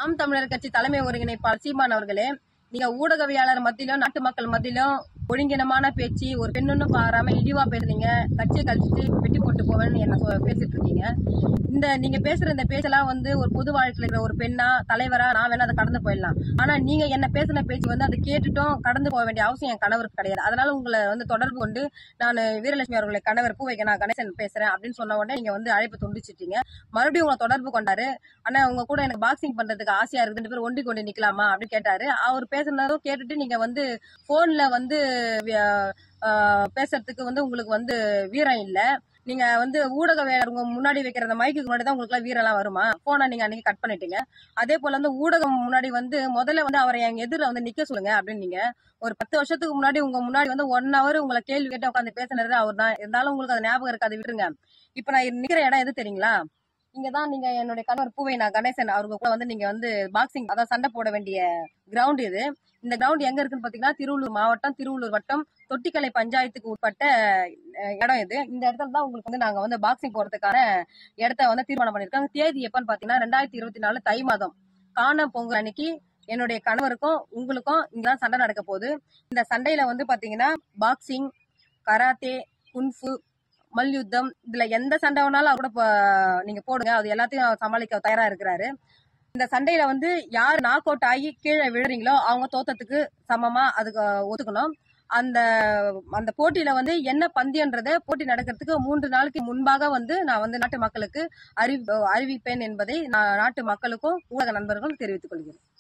நாம் தமிழர் கட்சி தலைமை ஒருங்கிணைப்பாளர் சீமான் அவர்களே நீங்க ஊடகவியாளர் மத்தியிலும் நாட்டு மக்கள் மத்தியிலும் ஒழுங்கினமான பேச்சு ஒரு பெண்ணுன்னு பாராம இழிவா பேசுறீங்க கட்சியை கழிச்சிட்டு வெட்டி போட்டு போவேன்னு என்ன சொ- பேசிட்டு இருக்கீங்க இந்த நீங்க பேசுற இந்த பேச்செல்லாம் வந்து ஒரு பொது வாழ்க்கையில இருக்கிற ஒரு பெண்ணா தலைவரா நான் வேணா அதை கடந்து போயிடலாம் ஆனா நீங்க என்ன பேசின பேச்சு வந்து அதை கேட்டுட்டும் கடந்து போக வேண்டிய அவசியம் என் கணவருக்கு கிடையாது அதனால உங்களை வந்து தொடர்பு கொண்டு நான் வீரலட்சுமி அவர்களை கணவர் பூவைக்கு நான் கணேசன் பேசுறேன் அப்படின்னு சொன்ன உடனே நீங்க வந்து அழைப்பு துண்டிச்சிட்டீங்க மறுபடியும் உங்களை தொடர்பு கொண்டாரு ஆனா உங்க கூட எனக்கு பாக்ஸிங் பண்றதுக்கு ஆசையா இருக்கு ரெண்டு பேரும் ஒண்டி கொண்டு நிக்கலாமா அப்படின்னு கேட்டாரு அவர் பேசுனதும் கேட்டுட்டு நீங்க வந்து போன்ல வந்து வி- ஆஹ் பேசுறதுக்கு வந்து உங்களுக்கு வந்து வீரம் இல்ல நீங்க வந்து ஊடகவியலாளர் உங்க முன்னாடி வைக்கிற அந்த மைக்கு முன்னாடி தான் உங்களுக்கு வீரம் எல்லாம் வருமா போனை நீங்க அன்னைக்கு கட் பண்ணிட்டீங்க அதே போல வந்து ஊடகம் முன்னாடி வந்து முதல்ல வந்து அவரை எங்க எதிரில் வந்து நிக்க சொல்லுங்க அப்படின்னு நீங்க ஒரு பத்து வருஷத்துக்கு முன்னாடி உங்க முன்னாடி வந்து ஒன் ஹவர் உங்களை கேள்வி கேட்டு உட்காந்து பேசினது அவர் தான் இருந்தாலும் உங்களுக்கு அது ஞாபகம் இருக்காது விட்டுருங்க இப்ப நான் நிக்கிற இடம் எது தெரியுங்களா இங்கதான் நீங்க என்னுடைய கணவர் பூவை நான் கணேசன் அவருக்கு கூட வந்து நீங்க வந்து பாக்ஸிங் அதான் சண்டை போட வேண்டிய கிரவுண்ட் இது இந்த கிரவுண்ட் எங்க இருக்குன்னு பாத்தீங்கன்னா திருவள்ளூர் மாவட்டம் திருவள்ளூர் வட்டம் தொட்டிக்கலை பஞ்சாயத்துக்கு உட்பட்ட அஹ், இடம் இது இந்த இடத்துல தான் உங்களுக்கு வந்து நாங்க வந்து பாக்ஸிங் போறதுக்கான இடத்த வந்து தீர்மானம் பண்ணிருக்கோம் தேதி எப்பன்னு பாத்தீங்கன்னா ரெண்டாயிரத்தி இருபத்தி நாலு தை மாதம் காண பொங்கல் அன்னைக்கு என்னுடைய கணவருக்கும் உங்களுக்கும் இங்கதான் சண்டை நடக்க போகுது இந்த சண்டையில வந்து பாத்தீங்கன்னா பாக்ஸிங் கராத்தே குன்ஃபு மல்யுத்தம் இதுல எந்த சண்டை வேணாலும் அவர் கூட ப- நீங்க போடுங்க அது எல்லாத்தையும் அவர் சமாளிக்க தயாரா இருக்கிறாரு இந்த சண்டையில வந்து யார் நாக் அவுட் ஆகி கீழே விழுறீங்களோ அவங்க தோத்தத்துக்கு சமமா அதுக்கு ஒத்துக்கணும் அந்த அந்த போட்டியில வந்து என்ன பந்தயன்றத போட்டி நடக்கிறதுக்கு மூன்று நாளுக்கு முன்பாக வந்து நான் வந்து நாட்டு மக்களுக்கு அறிவி அறிவிப்பேன் என்பதை நான் நாட்டு மக்களுக்கும் ஊடக நண்பர்களும் தெரிவித்துக் கொள்கிறேன்